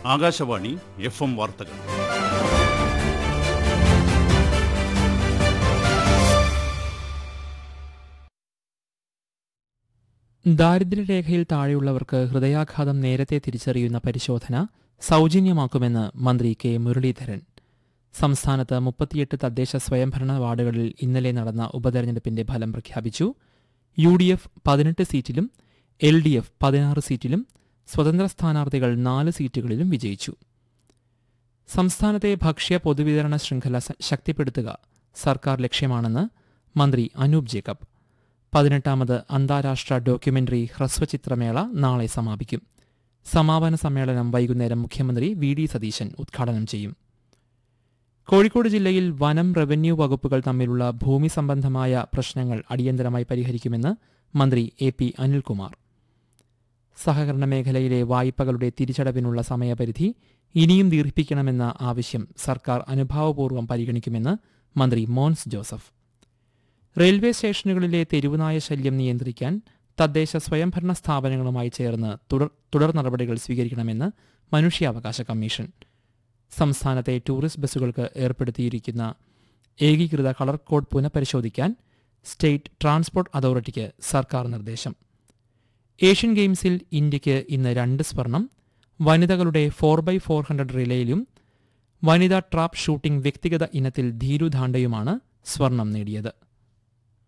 Akashvani F M വാർത്തകൾ ദാരിദ്ര്യരേഖയിൽ താഴെയുള്ളവർക്ക് ഹൃദയാഘാതം നേരത്തെ തിരിച്ചറിയുന്ന പരിശോധന സൗജന്യമാക്കുമെന്ന് മന്ത്രി കെ മുരളീധരൻ സംസ്ഥാനത്ത് മുപ്പത്തിയെട്ട് തദ്ദേശ സ്വയംഭരണ വാർഡുകളിൽ ഇന്നലെ നടന്ന ഉപതെരഞ്ഞെടുപ്പിന്റെ ഫലം പ്രഖ്യാപിച്ചു യു ഡി എഫ് പതിനെട്ട് സീറ്റിലും എൽ ഡി എഫ് പതിനാറ് സീറ്റിലും സ്വതന്ത്ര സ്ഥാനാർത്ഥികൾ നാല് സീറ്റുകളിലും വിജയിച്ചു സംസ്ഥാനത്തെ ഭക്ഷ്യ പൊതുവിതരണ ശൃംഖല സ- ശക്തിപ്പെടുത്തുക സർക്കാർ ലക്ഷ്യമാണെന്ന് മന്ത്രി അനൂപ് ജേക്കബ് പതിനെട്ടാമത് അന്താരാഷ്ട്ര ഡോക്യുമെന്ററി ഹ്രസ്വചിത്രമേള നാളെ സമാപിക്കും സമാപന സമ്മേളനം വൈകുന്നേരം മുഖ്യമന്ത്രി വി ഡി സതീശൻ ഉദ്ഘാടനം ചെയ്യും കോഴിക്കോട് ജില്ലയിൽ വനം റവന്യൂ വകുപ്പുകൾ തമ്മിലുള്ള ഭൂമി സംബന്ധമായ പ്രശ്നങ്ങൾ അടിയന്തരമായി പരിഹരിക്കുമെന്ന് മന്ത്രി എ പി അനിൽകുമാർ സഹകരണ മേഖലയിലെ വായ്പകളുടെ തിരിച്ചടവിനുള്ള സമയപരിധി ഇനിയും ദീർഘിപ്പിക്കണമെന്ന ആവശ്യം സർക്കാർ അനുഭാവപൂർവ്വം പരിഗണിക്കുമെന്ന് മന്ത്രി മോൻസ് ജോസഫ് റെയിൽവേ സ്റ്റേഷനുകളിലെ തെരുവുനായ ശല്യം നിയന്ത്രിക്കാൻ തദ്ദേശ സ്വയംഭരണ സ്ഥാപനങ്ങളുമായി ചേർന്ന് തുടർ തുടർ നടപടികൾ സ്വീകരിക്കണമെന്ന് മനുഷ്യാവകാശ കമ്മീഷൻ സംസ്ഥാനത്തെ ടൂറിസ്റ്റ് ബസ്സുകൾക്ക് ഏർപ്പെടുത്തിയിരിക്കുന്ന ഏകീകൃത കളർ കോഡ് പുനഃപരിശോധിക്കാൻ സ്റ്റേറ്റ് ട്രാൻസ്പോർട്ട് അതോറിറ്റിക്ക് സർക്കാർ നിർദ്ദേശം ഏഷ്യൻ ഗെയിംസിൽ ഇന്ത്യയ്ക്ക് ഇന്ന് രണ്ട് സ്വർണം വനിതകളുടെ ഫോർ ബൈ ഫോർ ഹൺഡ്രഡ് റിലേയിലും വനിതാ ട്രാപ്പ് ഷൂട്ടിംഗ് വ്യക്തിഗത ഇനത്തിൽ ധീരു ധാണ്ടയുമാണ് സ്വർണം നേടിയത്